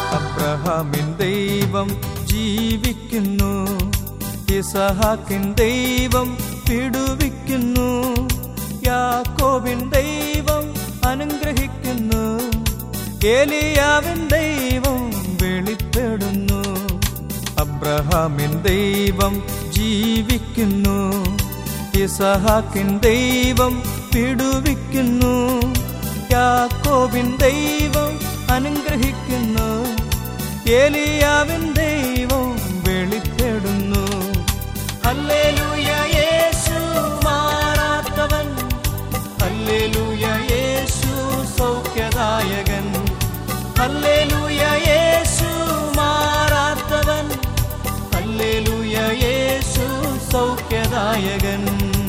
അബ്രഹാമിൻ ദൈവം ജീവിക്കുന്നു ഇസഹാക്കിൻ ദൈവം വിടുവിക്കുന്നു യാക്കോബിൻ ദൈവം അനുഗ്രഹിക്കുന്നു ഏലിയാവിൻ ദൈവം വെളിപ്പെടുന്നു അബ്രഹാമിൻ ദൈവം ജീവിക്കുന്നു ഇസഹാക്കിൻ ദൈവം വിടുവിക്കുന്നു യാക്കോബിൻ ദൈവം അനുഗ്രഹിക്കുന്നു ഏലിയാവിൻ ദൈവം വെളിപ്പെടുന്നു ഹല്ലേലൂയ യേശു മാറാത്തവൻ ഹല്ലേലൂയ യേശു സൗഖ്യദായകൻ ഹല്ലേലൂയ യേശു മാറാത്തവൻ ഹല്ലേലൂയ യേശു സൗഖ്യദായകൻ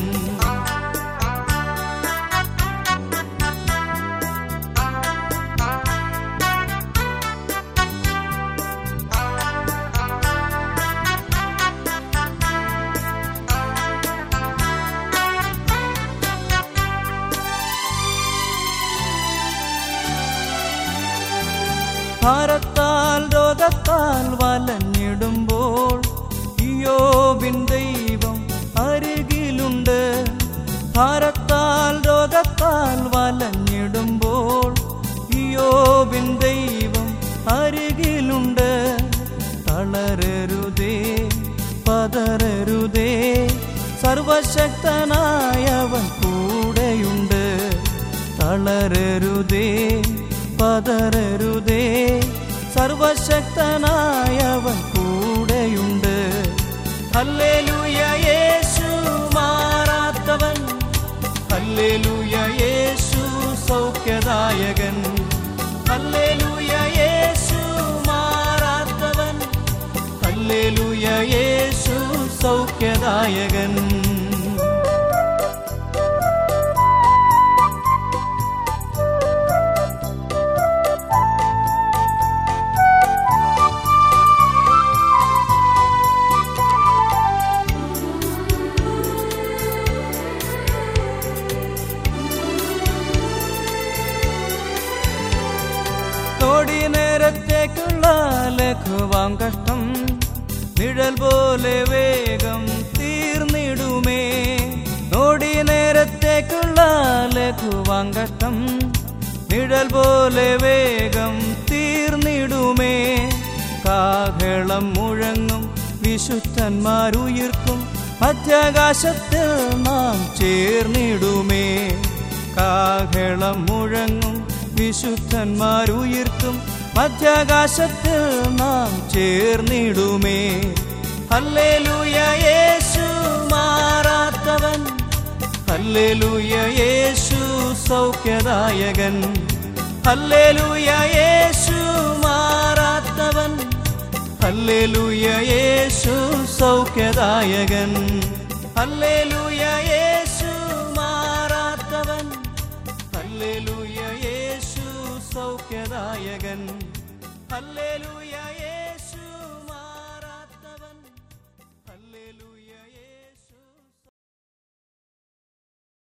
ഭാരത്താൽ രോഗത്താൽ വലഞ്ഞിടുമ്പോൾ ഇയോബിൻ ദൈവം അരികിലുണ്ട് ഭാരത്താൽ രോഗത്താൽ വലഞ്ഞിടുമ്പോൾ ഇയോബിൻ ദൈവം അരികിലുണ്ട് തളരരുതേ പതരരുതേ സർവശക്തനായവൻ കൂടെയുണ്ട് തളരരുതേ പതരരുതേ സർവശക്തനായവൻ കൂടെയുണ്ട് ഹല്ലേലൂയ യേശു മാറാത്തവൻ ഹല്ലേലൂയ യേശു സൗഖ്യദായകൻ ഹല്ലേലൂയ യേശു മാറാത്തവൻ ഹല്ലേലൂയ യേശു സൗഖ്യദായകൻ തോടി നേരത്തേക്കുള്ള ലഘുവാം കഷ്ടം നിഴൽ പോലെ വേഗം തീർന്നിടുമേ നോടി നേരത്തേക്കുള്ള ലഘുവാം കഷ്ടം നിഴൽ പോലെ വേഗം തീർന്നിടുമേ കാഹളം മുഴങ്ങും വിശുദ്ധന്മാരുയിർക്കും മധ്യാകാശത്തിൽ നാം ചേർന്നിടുമേ കാഹളം മുഴങ്ങും വിശുദ്ധന്മാരുയിർക്കും മധ്യാകാശത്തിൽ നാം ചേർന്നിടുമേ ഹല്ലേലൂയ യേശു മാറാത്തവൻ ഹല്ലേലൂയ യേശു സൗഖ്യദായകൻ ഹല്ലേലൂയ യേശു മാറാത്തവൻ ഹല്ലേലൂയ യേശു സൗഖ്യദായകൻ ഹല്ലേലൂയ യേശു മാറാത്തവൻ ഹല്ലേലൂയ യേശു സൗഖ്യദായകൻ ഹല്ലേലൂയ